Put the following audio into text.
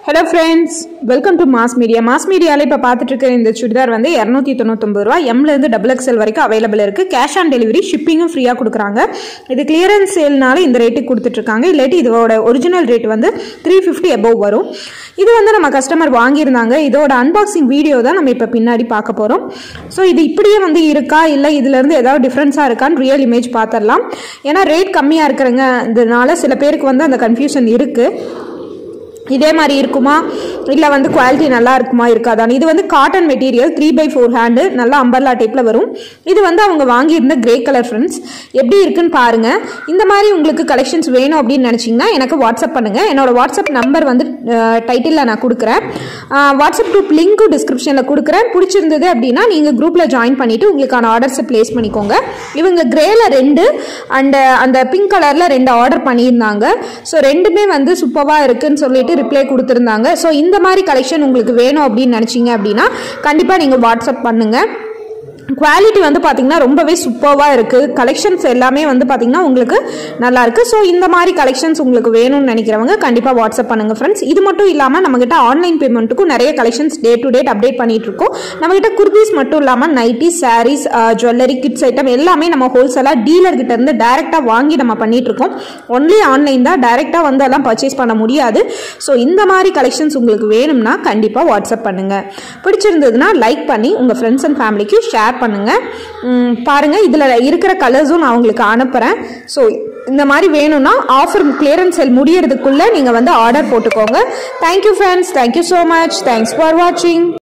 hello friends welcome to mass media மாஸ் மீடியாவில் இப்போ பார்த்துட்டு இருக்கிற இந்த சுடிதார் வந்து இரநூத்தி தொண்ணூத்தொம்பது ரூபா எம்லேருந்து டபுள் எக்ஸ்எல் வரைக்கும் அவைலபிள் இருக்குது கேஷ் ஆன் டெலிவரி ஷிப்பிங்கும் ஃப்ரீயாக கொடுக்குறாங்க இது கிளியரன்ஸ் சேல்னால இந்த ரேட்டுக்கு கொடுத்துட்ருக்காங்க இல்லாட்டி இதோட ஒரிஜினல் ரேட் வந்து த்ரீ ஃபிஃப்டி எபோவ் வரும் இது வந்து நம்ம கஸ்டமர் வாங்கியிருந்தாங்க இதோட அன்பாக்சிங் வீடியோ தான் நம்ம இப்போ பின்னாடி பார்க்க போகிறோம் ஸோ இது இப்படியே வந்து இருக்கா இல்லை இதுலேருந்து ஏதாவது டிஃப்ரென்ஸாக இருக்கான்னு ரியல் இமேஜ் பார்த்துடலாம் ஏன்னா ரேட் கம்மியாக இருக்கிறங்க இதனால சில பேருக்கு வந்து அந்த கன்ஃபியூஷன் இருக்குது இதே மாதிரி இருக்குமா இல்லை வந்து குவாலிட்டி நல்லா இருக்குமா இருக்காதான்னு இது வந்து cotton material three by four hand நல்லா அம்பர்லா டைப்பில் வரும் இது வந்து அவங்க வாங்கியிருந்த கிரே கலர் ஃப்ரெண்ட்ஸ் எப்படி இருக்குன்னு பாருங்க இந்த மாதிரி உங்களுக்கு கலெக்ஷன்ஸ் வேணும் அப்படின்னு நினச்சிங்கன்னா எனக்கு வாட்ஸ்அப் பண்ணுங்கள் என்னோட வாட்ஸ்அப் நம்பர் வந்து டைட்டிலில் நான் கொடுக்குறேன் வாட்ஸ்அப் குரூப் லிங்க்கும் டிஸ்கிரிப்ஷனில் கொடுக்குறேன் பிடிச்சிருந்தது அப்படின்னா நீங்கள் குரூப்பில் ஜாயின் பண்ணிவிட்டு உங்களுக்கான ஆர்டர்ஸை ப்ளேஸ் பண்ணிக்கோங்க இவங்க கிரேல ரெண்டு அண்ட் அந்த பிங்க் கலரில் ரெண்டு ஆர்டர் பண்ணியிருந்தாங்க ஸோ ரெண்டுமே வந்து சூப்பராக இருக்குன்னு சொல்லிட்டு ரிப்ளை கொடுத்துருந்தாங்க ஸோ இந்த மாதிரி கலெக்ஷன் உங்களுக்கு வேணும் அப்படின்னு நினச்சிங்க அப்படின்னா கண்டிப்பாக நீங்கள் வாட்ஸ்அப் பண்ணுங்கள் குவாலிட்டி வந்து பார்த்தீங்கன்னா ரொம்பவே சூப்பராக இருக்குது கலெக்ஷன்ஸ் எல்லாமே வந்து பார்த்தீங்கன்னா உங்களுக்கு நல்லா இருக்குது ஸோ இந்த மாதிரி கலெக்ஷன்ஸ் உங்களுக்கு வேணும்னு நினைக்கிறவங்க கண்டிப்பாக வாட்ஸ்அப் பண்ணுங்கள் ஃப்ரெண்ட்ஸ் இது மட்டும் இல்லாமல் நம்மகிட்ட ஆன்லைன் பேமெண்ட்டுக்கும் நிறைய collections day to date update பண்ணிட்டு இருக்கோம் நம்மகிட்ட குர்தீஸ் மட்டும் இல்லாமல் nighty sarees jewellery kids item எல்லாமே நம்ம ஹோல்சேலாக டீலர் கிட்ட இருந்து டைரெக்டாக வாங்கி நம்ம பண்ணிட்டு இருக்கோம் ஒன்லி ஆன்லைன் தான் டைரெக்டாக வந்து எல்லாம் பர்ச்சேஸ் பண்ண முடியாது ஸோ இந்த மாதிரி கலெக்ஷன்ஸ் உங்களுக்கு வேணும்னா கண்டிப்பாக வாட்ஸ்அப் பண்ணுங்கள் பிடிச்சிருந்ததுன்னா லைக் பண்ணி உங்கள் ஃப்ரெண்ட்ஸ் அண்ட் ஃபேமிலிக்கு ஷேர் பண்ணுங்கள் பாருங்கள் இதில் இருக்கிற கலர்ஸும் நான் உங்களுக்கு அனுப்புகிறேன் ஸோ இந்த மாதிரி வேணும்னா ஆஃபர் கிளியரன்ஸ் செல் முடியறதுக்குள்ளே நீங்கள் வந்து ஆர்டர் போட்டுக்கோங்க thank you friends thank you so much thanks for வாட்சிங்